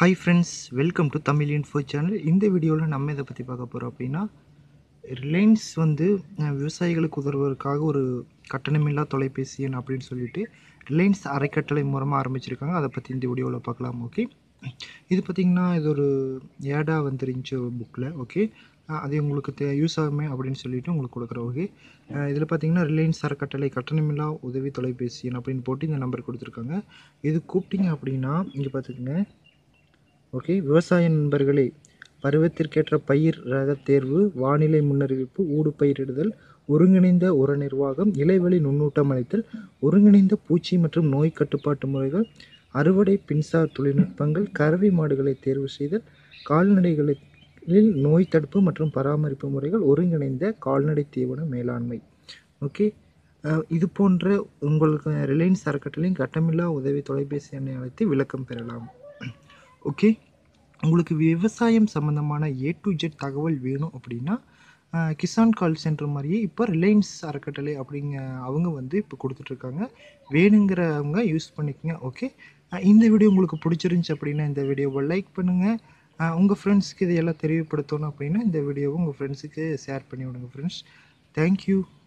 hi friends welcome to Tamil info channel இந்த வீடியோவில் நம்ம இதை பற்றி பார்க்க போகிறோம் அப்படின்னா ரிலையன்ஸ் வந்து அஹ், விவசாயிகளுக்கு உதவுவதற்காக ஒரு கட்டணமில்லா தொலைபேசி எண் அப்படின்னு சொல்லிட்டு ரிலையன்ஸ் அறக்கட்டளை மூலமாக ஆரம்பிச்சிருக்காங்க அதை பற்றி இந்த வீடியோவில் பார்க்கலாம் ஓகே இது பார்த்திங்கன்னா இது ஒரு ஏடாக வந்துருந்துச்சு புக்கில் ஓகே அது உங்களுக்கு தே யூஸ் ஆகுமே அப்படின்னு சொல்லிட்டு உங்களுக்கு கொடுக்குறோம் ஓகே இதில் பார்த்தீங்கன்னா ரிலையன்ஸ் அறக்கட்டளை கட்டணமில்லா உதவி தொலைபேசி எண் அப்படின்னு போட்டு இந்த நம்பர் கொடுத்துருக்காங்க இது கூப்பிட்டீங்க அப்படின்னா இங்கே பார்த்துக்கங்க ஓகே விவசாய நண்பர்களே பருவத்திற்கேற்ற பயிர் ரக தேர்வு வானிலை முன்னறிவிப்பு ஊடு பயிரிடுதல் ஒருங்கிணைந்த உர நிர்வாகம் இலைவெளி நுண்ணூட்டம் அளித்தல் ஒருங்கிணைந்த பூச்சி மற்றும் நோய் கட்டுப்பாட்டு முறைகள் அறுவடை மின்சார் தொழில்நுட்பங்கள் கறவை மாடுகளை தேர்வு செய்தல் கால்நடைகளில் நோய் தடுப்பு மற்றும் பராமரிப்பு முறைகள் ஒருங்கிணைந்த கால்நடை தீவன மேலாண்மை ஓகே அஹ், இது போன்ற உங்களுக்கு ரிலையன்ஸ் அறக்கட்டளையும் கட்டமில்லா உதவி தொலைபேசி எண்ணை அழைத்து விளக்கம் பெறலாம் ஓகே உங்களுக்கு விவசாயம் சம்மந்தமான ஏ டு ஜெட் தகவல் வேணும் அப்படின்னா அஹ், கிசான் கால் சென்டர் மாதிரியே இப்போ ரிலையன்ஸ் அறக்கட்டளை அப்படிங்க அவங்க வந்து இப்போ கொடுத்துட்ருக்காங்க வேணுங்கிறவங்க யூஸ் பண்ணிக்கங்க ஓகே அஹ், இந்த வீடியோ உங்களுக்கு பிடிச்சிருந்துச்சி அப்படின்னா இந்த வீடியோவை லைக் பண்ணுங்கள் உங்கள் ஃப்ரெண்ட்ஸுக்கு இதையெல்லாம் தெரியப்படுத்தணும் அப்படின்னா இந்த வீடியோவை உங்கள் ஃப்ரெண்ட்ஸுக்கு ஷேர் பண்ணி விடுங்க ஃப்ரெண்ட்ஸ் தேங்க்யூ